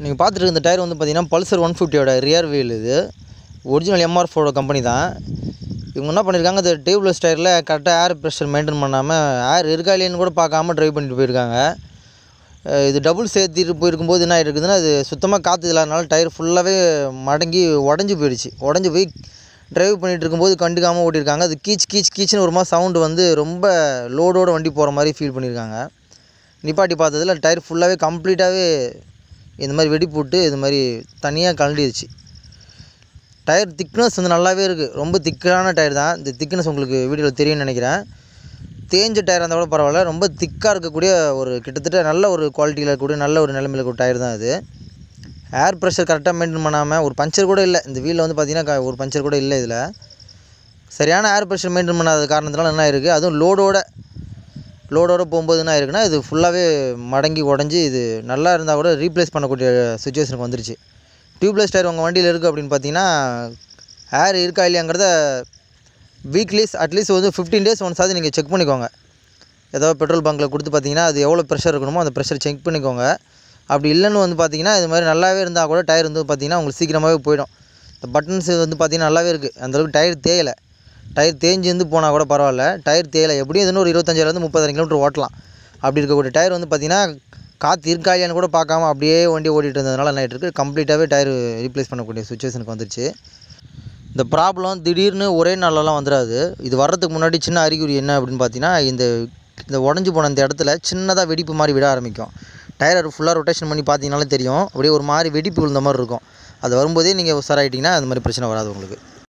நீங்கள் பார்த்துட்டு இருக்க இந்த டயர் வந்து பார்த்தீங்கன்னா பல்சர் ஒன் ஃபிஃப்டியோட ரியர் வீல் இது ஒரிஜினல் எம்ஆர்ஃபோட கம்பெனி தான் இவங்க என்ன பண்ணியிருக்காங்க இந்த டியூப்லெஸ் டயரில் கரெக்டாக ஏர் ப்ரெஷர் மெயின்டைன் பண்ணாமல் ஏர் இருக்கா இல்லைன்னு கூட பார்க்காம ட்ரைவ் பண்ணிட்டு போயிருக்காங்க அஹ் இது டபுள் சேர்த்திட்டு போயிருக்கும்போது என்ன ஆகிருக்குதுன்னா அது சுத்தமாக காற்று இல்லாதனால டயர் ஃபுல்லாகவே மடங்கி உடஞ்சி போயிடுச்சு உடஞ்சி போய் டிரைவ் பண்ணிகிட்டு இருக்கும்போது கண்டுக்காமல் ஓட்டியிருக்காங்க அது கீச் கீச் கீச்சுன்னு ஒரு மாதிரி சவுண்டு வந்து ரொம்ப லோடோட வண்டி போகிற மாதிரி ஃபீல் பண்ணியிருக்காங்க நிப்பாட்டி பார்த்ததுல டயர் ஃபுல்லாகவே கம்ப்ளீட்டாகவே இந்த மாதிரி வெடி போட்டு இது மாதிரி தனியாக கழண்டிடுச்சு டயர் திக்னஸ் வந்து நல்லாவே இருக்குது ரொம்ப திக்கான டயர் தான் இந்த திக்னஸ் உங்களுக்கு வீடியோவில் தெரியும்னு நினைக்கிறேன் தேஞ்ச டயர் இருந்தால் கூட பரவாயில்ல ரொம்ப திக்காக இருக்கக்கூடிய ஒரு கிட்டத்தட்ட நல்ல ஒரு குவாலிட்டியில் இருக்கக்கூடிய நல்ல ஒரு நிலைமையில் இருக்கக்கூடிய டயர் தான் இது ஏர் ப்ரெஷர் கரெக்டாக மெயின்டைன் பண்ணாமல் ஒரு பஞ்சர் கூட இல்லை இந்த வீலில் வந்து பார்த்திங்கன்னா க- ஒரு பஞ்சர் கூட இல்லை இதில் சரியான ஏர் ப்ரெஷர் மெயின்டைன் பண்ணாத காரணத்தினால என்ன இருக்குது அதுவும் லோடோட லோடோட போகும்போது என்ன ஆயிருக்குன்னா இது ஃபுல்லாகவே மடங்கி உடஞ்சி இது நல்லா இருந்தால் கூட ரீப்ளேஸ் பண்ணக்கூடிய சுச்சுவேஷனுக்கு வந்துருச்சு டியூப்லெஸ் டயர் உங்கள் வண்டியில் இருக்குது அப்படின்னு பார்த்தீங்கன்னா ஏர் இருக்கா இல்லையாங்கிறத வீக்லிஸ் அட்லீஸ்ட் வந்து ஃபிஃப்டீன் டேஸ் ஒன்ஸ் ஆகுது நீங்கள் செக் பண்ணிக்கோங்க ஏதோ பெட்ரோல் பங்க்கில் கொடுத்து பார்த்தீங்கன்னா அது எவ்வளோ ப்ரெஷர் இருக்கணுமோ அந்த ப்ரெஷர் செக் பண்ணிக்கோங்க அப்படி இல்லைன்னு வந்து பார்த்தீங்கன்னா இது மாதிரி நல்லாவே இருந்தால் கூட டயர் வந்து பார்த்தீங்கன்னா உங்களுக்கு சீக்கிரமாகவே போயிடும் இந்த பட்டன்ஸ் வந்து பார்த்தீங்கன்னா நல்லாவே இருக்குது அந்தளவுக்கு டயர் தேயலை டயர் தேஞ்சு வந்து போனால் கூட பரவாயில்ல டயர் தேயலை எப்படியும் இதுன்னு ஒரு இருபத்தஞ்சிலேருந்து முப்பதாயிரம் கிலோமீட்டர் ஓட்டலாம் அப்படி இருக்கக்கூடிய டயர் வந்து பார்த்தீங்கன்னா காற்று இருக்கா இல்லையான்னு கூட பார்க்காம அப்படியே வண்டி ஓட்டிகிட்டு இருந்ததுனால என்ன ஆயிட்டு இருக்கு கம்ப்ளீட்டாகவே டயர் ரீப்ளேஸ் பண்ணக்கூடிய சுச்சுவேஷனுக்கு வந்துருச்சு இந்த ப்ராப்ளம் திடீர்னு ஒரே நாளெல்லாம் வந்துடாது இது வர்றதுக்கு முன்னாடி சின்ன அறிகுறி என்ன அப்படின்னு பார்த்தீங்கன்னா இந்த இந்த உடஞ்சி போன இந்த இடத்துல சின்னதாக வெடிப்பு மாதிரி விட ஆரம்பிக்கும் டயர் ஃபுல்லாக ரொட்டேஷன் பண்ணி பார்த்தீங்கனாலே தெரியும் அப்படியே ஒரு மாதிரி வெடிப்பு விழுந்த மாதிரி இருக்கும் அது வரும்போதே நீங்கள் உஷாராயிட்டிங்கன்னா அந்த மாதிரி பிரச்சனை வராது உங்களுக்கு